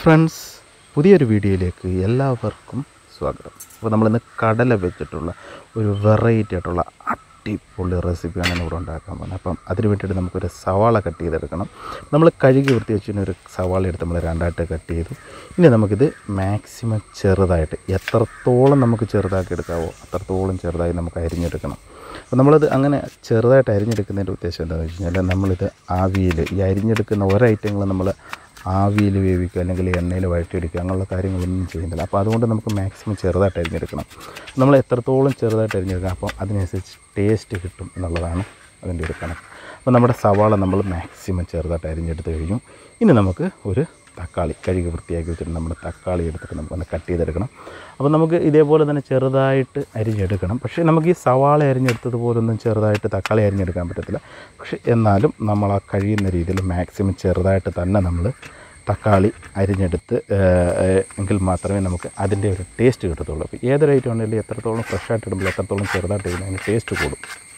Friends പുതിയൊരു വീഡിയോയിലേക്ക് എല്ലാവർക്കും സ്വാഗതം അപ്പോൾ നമ്മളിന്ന് കടല വെച്ചിട്ടുള്ള ഒരു വെറൈറ്റി ആയിട്ടുള്ള അടിപൊളി റെസിപ്പിയാണ് ഇവിടെ ഉണ്ടാക്കാൻ പോകുന്നത് അപ്പം അതിന് വേണ്ടിയിട്ട് നമുക്കൊരു സവാള കട്ട് ചെയ്തെടുക്കണം നമ്മൾ കഴുകി വൃത്തി വെച്ചിന് ഒരു സവാള എടുത്ത് നമ്മൾ രണ്ടായിട്ട് കട്ട് ചെയ്തു ഇനി നമുക്കിത് മാക്സിമം ചെറുതായിട്ട് എത്രത്തോളം നമുക്ക് ചെറുതാക്കി എടുക്കാവോ അത്രത്തോളം ചെറുതായി നമുക്ക് അരിഞ്ഞെടുക്കണം അപ്പോൾ നമ്മളത് അങ്ങനെ ചെറുതായിട്ട് അരിഞ്ഞെടുക്കുന്നതിൻ്റെ ഉദ്ദേശം എന്താണെന്ന് വെച്ച് കഴിഞ്ഞാൽ നമ്മളിത് ആവിയിൽ ഈ അരിഞ്ഞെടുക്കുന്ന ഓരോ ഐറ്റങ്ങൾ നമ്മൾ ആവിയിൽ വേവിക്കുക അല്ലെങ്കിൽ എണ്ണയിൽ വഴറ്റിയെടുക്കുക അങ്ങനെയുള്ള കാര്യങ്ങളൊന്നും ചെയ്യുന്നില്ല അപ്പോൾ അതുകൊണ്ട് നമുക്ക് മാക്സിമം ചെറുതായിട്ട് അരിഞ്ഞെടുക്കണം നമ്മൾ എത്രത്തോളം ചെറുതായിട്ട് അരിഞ്ഞെടുക്കാം അപ്പോൾ അതിനനുസരിച്ച് ടേസ്റ്റ് കിട്ടും എന്നുള്ളതാണ് അതിൻ്റെ ഒരു കണക്ക് അപ്പോൾ നമ്മുടെ സവാള നമ്മൾ മാക്സിമം ചെറുതായിട്ട് അരിഞ്ഞെടുത്ത് കഴിഞ്ഞു ഇനി നമുക്ക് ഒരു തക്കാളി കഴുകി വൃത്തിയാക്കി വെച്ചിട്ട് നമ്മുടെ തക്കാളി എടുത്തിട്ട് നമുക്കൊന്ന് കട്ട് ചെയ്തെടുക്കണം അപ്പോൾ നമുക്ക് ഇതേപോലെ തന്നെ ചെറുതായിട്ട് അരിഞ്ഞെടുക്കണം പക്ഷേ നമുക്ക് ഈ സവാള അരിഞ്ഞെടുത്തതുപോലൊന്നും ചെറുതായിട്ട് തക്കാളി അരിഞ്ഞെടുക്കാൻ പറ്റത്തില്ല പക്ഷേ എന്നാലും നമ്മൾ ആ കഴിയുന്ന രീതിയിൽ മാക്സിമം ചെറുതായിട്ട് തന്നെ നമ്മൾ തക്കാളി അരിഞ്ഞെടുത്ത് ഏഹ്, എങ്കിൽ മാത്രമേ നമുക്ക് അതിൻ്റെ ഒരു ടേസ്റ്റ് കിട്ടത്തുള്ളൂ അപ്പോൾ ഏതൊരു ഐറ്റം ഉണ്ടെങ്കിലും എത്രത്തോളം ഫ്രഷായിട്ട് ഇടുമ്പോൾ എത്രത്തോളം ചെറുതായിട്ട് ഇടുമ്പോൾ അതിന് ടേസ്റ്റ് കൂടും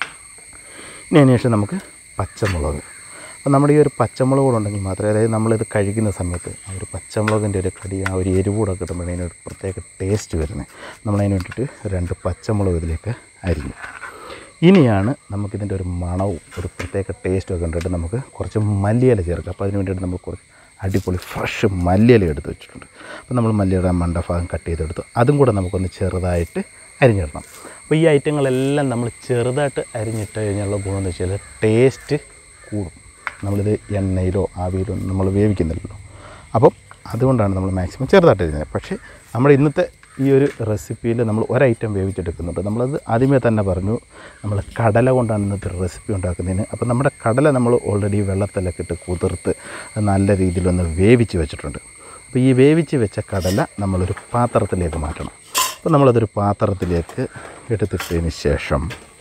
ഇനി അതിന് ശേഷം നമുക്ക് പച്ചമുളക് അപ്പോൾ നമ്മുടെ ഈ ഒരു പച്ചമുളക് കൂടെ ഉണ്ടെങ്കിൽ മാത്രമേ അതായത് നമ്മളിത് കഴിക്കുന്ന സമയത്ത് ആ ഒരു പച്ചമുളകിൻ്റെ ഒരു കടി ആ ഒരു എരിവൂടെ കിട്ടുമ്പോഴേ അതിനൊരു പ്രത്യേക ടേസ്റ്റ് വരുന്നത് നമ്മളതിന് വേണ്ടിയിട്ട് രണ്ട് പച്ചമുളക് ഇതിലേക്ക് അരിഞ്ഞു ഇനിയാണ് നമുക്കിതിൻ്റെ ഒരു മണവും ഒരു പ്രത്യേക ടേസ്റ്റും ഒക്കെ കണ്ടിട്ട് നമുക്ക് കുറച്ച് മല്ലിയില ചേർക്കാം അപ്പോൾ അതിന് വേണ്ടിയിട്ട് നമുക്ക് കുറച്ച് അടിപൊളി ഫ്രഷ് മല്ലിയില എടുത്ത് വെച്ചിട്ടുണ്ട് അപ്പോൾ നമ്മൾ മല്ലിയുടെ മണ്ടഭാഗം കട്ട് ചെയ്തെടുത്തു അതും കൂടെ നമുക്കൊന്ന് ചെറുതായിട്ട് അരിഞ്ഞിടണം അപ്പോൾ ഈ ഐറ്റങ്ങളെല്ലാം നമ്മൾ ചെറുതായിട്ട് അരിഞ്ഞിട്ട് കഴിഞ്ഞുള്ള ഗുണം എന്ന് വെച്ചാൽ ടേസ്റ്റ് കൂടും നമ്മളിത് എണ്ണയിലോ ആവിയിലോ ഒന്നും നമ്മൾ വേവിക്കുന്നില്ലല്ലോ അപ്പം അതുകൊണ്ടാണ് നമ്മൾ മാക്സിമം ചെറുതായിട്ട് അരിഞ്ഞത് പക്ഷേ നമ്മുടെ ഇന്നത്തെ ഈ ഒരു റെസിപ്പിയിൽ നമ്മൾ ഒരൈറ്റം വേവിച്ചെടുക്കുന്നുണ്ട് നമ്മളത് ആദ്യമേ തന്നെ പറഞ്ഞു നമ്മൾ കടല കൊണ്ടാണ് ഇന്നത്തെ റെസിപ്പി ഉണ്ടാക്കുന്നതിന് അപ്പോൾ നമ്മുടെ കടല നമ്മൾ ഓൾറെഡി വെള്ളത്തിലൊക്കെ ഇട്ട് കുതിർത്ത് അത് നല്ല രീതിയിലൊന്ന് വേവിച്ച് വെച്ചിട്ടുണ്ട് അപ്പോൾ ഈ വേവിച്ച് വെച്ച കടല നമ്മളൊരു പാത്രത്തിലേക്ക് മാറ്റണം അപ്പോൾ നമ്മളതൊരു പാത്രത്തിലേക്ക് എടുത്തിട്ടതിന് ശേഷം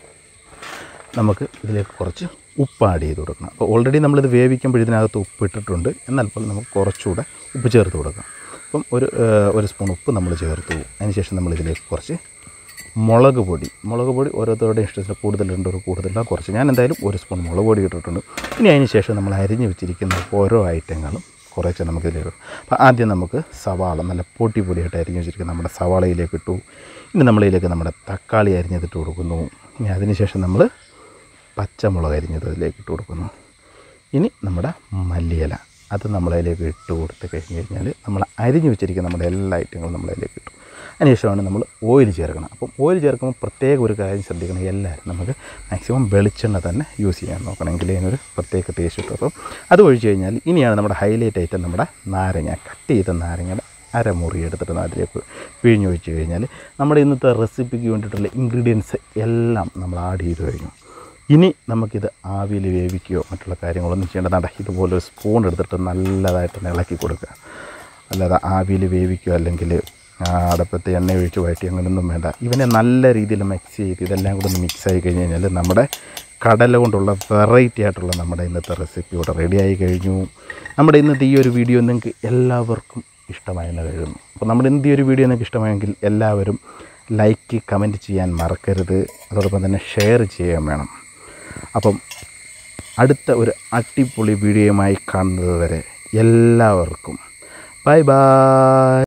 നമുക്ക് ഇതിലേക്ക് കുറച്ച് ഉപ്പ് ആഡ് ചെയ്ത് കൊടുക്കണം അപ്പോൾ ഓൾറെഡി നമ്മളിത് വേവിക്കുമ്പോൾ ഇതിനകത്ത് ഉപ്പ് ഇട്ടിട്ടുണ്ട് എന്നാൽ പോലും നമുക്ക് കുറച്ചുകൂടെ ഉപ്പ് ചേർത്ത് കൊടുക്കാം അപ്പം ഒരു ഏഹ്, ഒരു സ്പൂൺ ഉപ്പ് നമ്മൾ ചേർത്തു അതിനുശേഷം നമ്മൾ ഇതിലേക്ക് കുറച്ച് മുളക് പൊടി മുളക് പൊടി ഓരോരുത്തരുടെയും ഇഷ്ടത്തിന് കൂടുതലുണ്ട് ഒരു കൂടുതലില്ല കുറച്ച് ഞാൻ എന്തായാലും ഒരു സ്പൂൺ മുളക് പൊടി ഇട്ടിട്ടുണ്ട് ഇനി അതിന് ശേഷം നമ്മൾ അരിഞ്ഞ് വെച്ചിരിക്കുന്ന ഓരോ ഐറ്റങ്ങളും കുറേശ്ശെ നമുക്ക് ഇതിലേക്ക് ഇടാം. അപ്പോൾ ആദ്യം നമുക്ക് സവാള നല്ല പൊട്ടി പൊടിയായിട്ട് അരിഞ്ഞ് വെച്ചിരിക്കുന്ന നമ്മുടെ സവാളയിലേക്ക് ഇട്ടു ഇനി നമ്മളിതിലേക്ക് നമ്മുടെ തക്കാളി അരിഞ്ഞതിട്ട് കൊടുക്കുന്നു ഇനി അതിന് ശേഷം നമ്മൾ പച്ചമുളക് അരിഞ്ഞത് അതിലേക്ക് ഇട്ട് കൊടുക്കുന്നു ഇനി നമ്മുടെ മല്ലിയില അത് നമ്മളതിലേക്ക് ഇട്ട് കൊടുത്ത് കഴിഞ്ഞ് കഴിഞ്ഞാൽ നമ്മൾ അരിഞ്ഞ് വെച്ചിരിക്കുന്ന നമ്മുടെ എല്ലാ ഐറ്റങ്ങളും നമ്മളതിലേക്ക് ഇട്ടു അതിനുശേഷമാണ് നമ്മൾ ഓയിൽ ചേർക്കണം അപ്പം ഓയിൽ ചേർക്കുമ്പോൾ പ്രത്യേക ഒരു കാര്യം ശ്രദ്ധിക്കണം എല്ലാവരും നമുക്ക് മാക്സിമം വെളിച്ചെണ്ണ തന്നെ യൂസ് ചെയ്യാൻ നോക്കണം എങ്കിലേ അതിനൊരു പ്രത്യേക ടേസ്റ്റ് കിട്ടും അപ്പം അത് ഒഴിച്ച് കഴിഞ്ഞാൽ ഇനിയാണ് നമ്മുടെ ഹൈലൈറ്റ് ഐറ്റം നമ്മുടെ നാരങ്ങ കട്ട് ചെയ്ത നാരങ്ങയുടെ അരമുറി എടുത്തിട്ട് അതിലേക്ക് പിഴിഞ്ഞൊഴിച്ച് കഴിഞ്ഞാൽ നമ്മുടെ ഇന്നത്തെ റെസിപ്പിക്ക് വേണ്ടിയിട്ടുള്ള ഇൻഗ്രീഡിയൻസ് എല്ലാം നമ്മൾ ആഡ് ചെയ്ത് കഴിഞ്ഞു ഇനി നമുക്കിത് ആവിയിൽ വേവിക്കുകയോ മറ്റുള്ള കാര്യങ്ങളൊന്നും ചെയ്യേണ്ടതാണ് ഇതുപോലെ ഒരു സ്പൂൺ എടുത്തിട്ട് നല്ലതായിട്ട് ഇളക്കി കൊടുക്കുക അല്ലാതെ ആവിയിൽ വേവിക്കുകയോ അല്ലെങ്കിൽ ആ, അടപ്പത്ത് എണ്ണ ഒഴിച്ച് വഴറ്റി അങ്ങനെയൊന്നും വേണ്ട ഇവനെ നല്ല രീതിയിൽ മിക്സ് ചെയ്ത് ഇതെല്ലാം കൂടെ ഒന്ന് മിക്സ് ആയി കഴിഞ്ഞ് കഴിഞ്ഞാൽ നമ്മുടെ കടല കൊണ്ടുള്ള വെറൈറ്റി ആയിട്ടുള്ള നമ്മുടെ ഇന്നത്തെ റെസിപ്പി ഇവിടെ റെഡിയായി കഴിഞ്ഞു നമ്മുടെ ഇന്നത്തെ ഈ ഒരു വീഡിയോ നിങ്ങൾക്ക് എല്ലാവർക്കും ഇഷ്ടമായെന്ന് കരുതുന്നു അപ്പോൾ നമ്മുടെ ഇന്നത്തെ ഈ ഒരു വീഡിയോ നിങ്ങൾക്ക് ഇഷ്ടമായെങ്കിൽ എല്ലാവരും ലൈക്ക് കമൻറ്റ് ചെയ്യാൻ മറക്കരുത് അതോടൊപ്പം തന്നെ ഷെയർ ചെയ്യാൻ വേണം അപ്പം അടുത്ത ഒരു അടിപൊളി വീഡിയോയുമായി കാണുന്നത് വരെ എല്ലാവർക്കും ബൈ ബൈ